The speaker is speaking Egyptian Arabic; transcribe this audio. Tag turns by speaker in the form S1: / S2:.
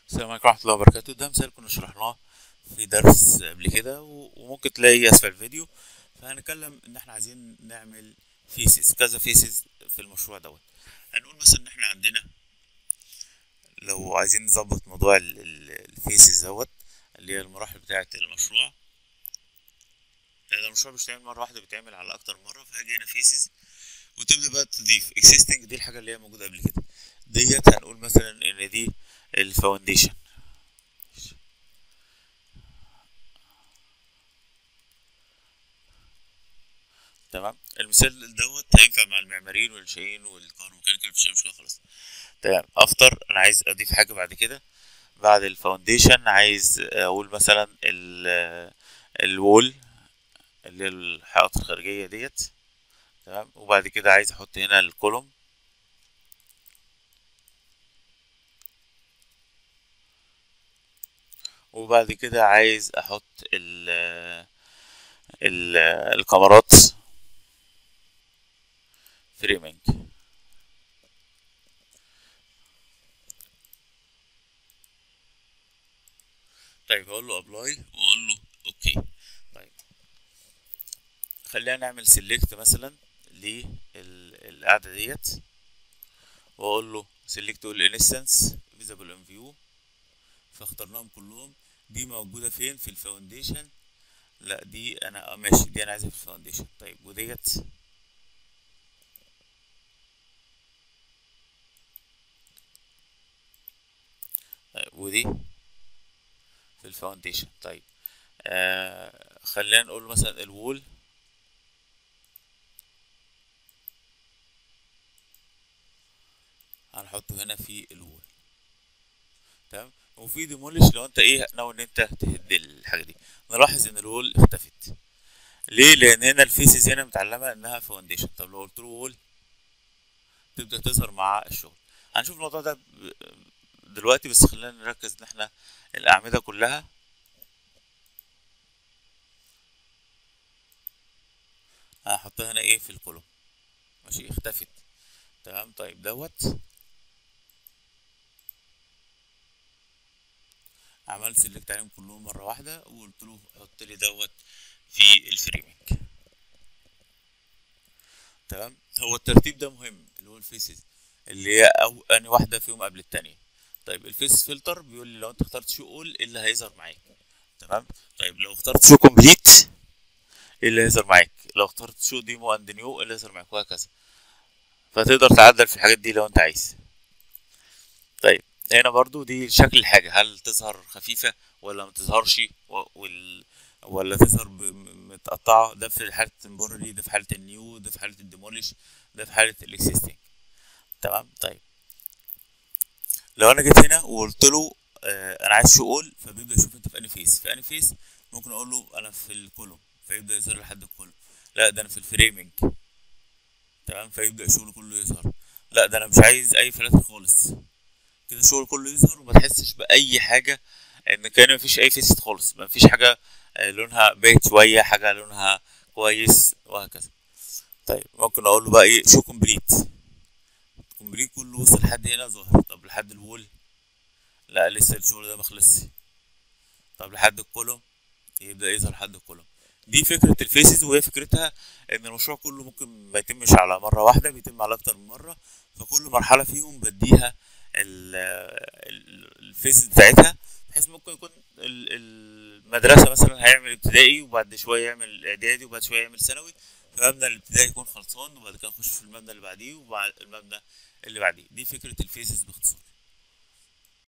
S1: السلام عليكم ورحمة الله وبركاته ده مثال كنا شرحناه في درس قبل كده و- وممكن تلاقيه أسفل الفيديو فهنتكلم إن إحنا عايزين نعمل فيسز كذا فيسز في المشروع دوت هنقول مثلا إن إحنا عندنا لو عايزين نظبط موضوع ال- ال- الفيسز دوت اللي هي المراحل بتاعة المشروع لأن المشروع مش بيتعمل مرة واحدة بيتعمل على أكتر من مرة فهاجي هنا فيسز وتبدأ بقى تضيف existing دي الحاجة اللي هي موجودة قبل كده ديت هنقول مثلا إن دي الفاونديشن تمام المثال دوت هينفع مع المعماريين والانشائيين والكهروميكانيكال مفيش أي مشكله خالص تمام افتر انا عايز اضيف حاجه بعد كده بعد الفاونديشن عايز اقول مثلا ال الوول اللي هي الحائط الخارجيه ديت تمام وبعد كده عايز احط هنا الكولوم وبعد كده عايز احط ال ال الكاميرات فريمنج طيب هقول له ابلاي واقول له اوكي طيب خلينا نعمل سيلكت مثلا للقاعده ديت واقول له سيلكت اول انستنس فيزابل ان فيو فاخترناهم كلهم دي موجوده فين في الفاونديشن لا دي انا آه ماشي دي انا عايزها في الفاونديشن طيب وديت طيب ودي في الفاونديشن طيب آه خلينا نقول مثلا الوول هنحطه هنا في الوول تمام وفي ديمولش لو انت ايه ناوي ان انت تهد الحاجه دي نلاحظ ان الوول اختفت ليه لان هنا الفيسز هنا متعلمه انها فاونديشن طب لو قلت له وول تبدا تظهر مع الشغل هنشوف الموضوع ده ب- دلوقتي بس خلينا نركز ان احنا الاعمده كلها هحطها هنا ايه في الكولوم ماشي اختفت تمام طيب دوت عملت سيلكت عليهم كلهم مره واحده وقلت له حط لي دوت في الفريمنج تمام هو الترتيب ده مهم اللي هو الفيسز اللي هي او اني واحده فيهم قبل التانية طيب الفيس فلتر بيقول لي لو انت اخترت شو اول ايه اللي هيظهر معاك تمام طيب لو اخترت شو كومبليت ايه اللي هيظهر معاك لو اخترت شو ديمو اند نيو ايه اللي هيظهر معاك وهكذا فتقدر تعدل في الحاجات دي لو انت عايز طيب هنا برضو دي شكل الحاجة هل تظهر خفيفة ولا ما تظهرش و- وال... ولا تظهر ب- م- متقطعة ده في حالة التمبورري ده في حالة النيو ده في حالة الديموليش ده في حالة الاكسيستنج تمام طيب لو انا جيت هنا وقلت له آه انا عايز شو اول فبيبدا يشوف انت في انهي فيس في انهي فيس ممكن اقول له انا في الكولوم فيبدا يظهر لحد الكولوم لا ده انا في الفريمنج تمام فيبدا الشغل كله يظهر لا ده انا مش عايز اي فلاتر خالص كده الشغل كله يظهر وما تحسش باي حاجه ان كان مفيش اي فيست خالص مفيش حاجه آه، لونها بايت شويه حاجه لونها كويس وهكذا طيب ممكن اقول له بقى ايه شو كومبليت كومبليت كله وصل لحد هنا ظهر طب لحد الوول لا لسه الشغل ده مخلصش طب لحد الكولوم يبدا يظهر لحد الكولوم دي فكره الفيسز وهي فكرتها ان المشروع كله ممكن ما يتمش على مره واحده بيتم على اكتر من مره فكل مرحله فيهم بديها ال- ال- الفيسز بتاعتها بحيث ممكن يكون ال- المدرسه مثلا هيعمل ابتدائي وبعد شويه يعمل اعدادي وبعد شويه يعمل ثانوي فمبنى الابتدائي يكون خلصان وبعد كده نخش في المبنى اللي بعديه وبعد المبنى اللي بعديه دي فكره الفيسز باختصار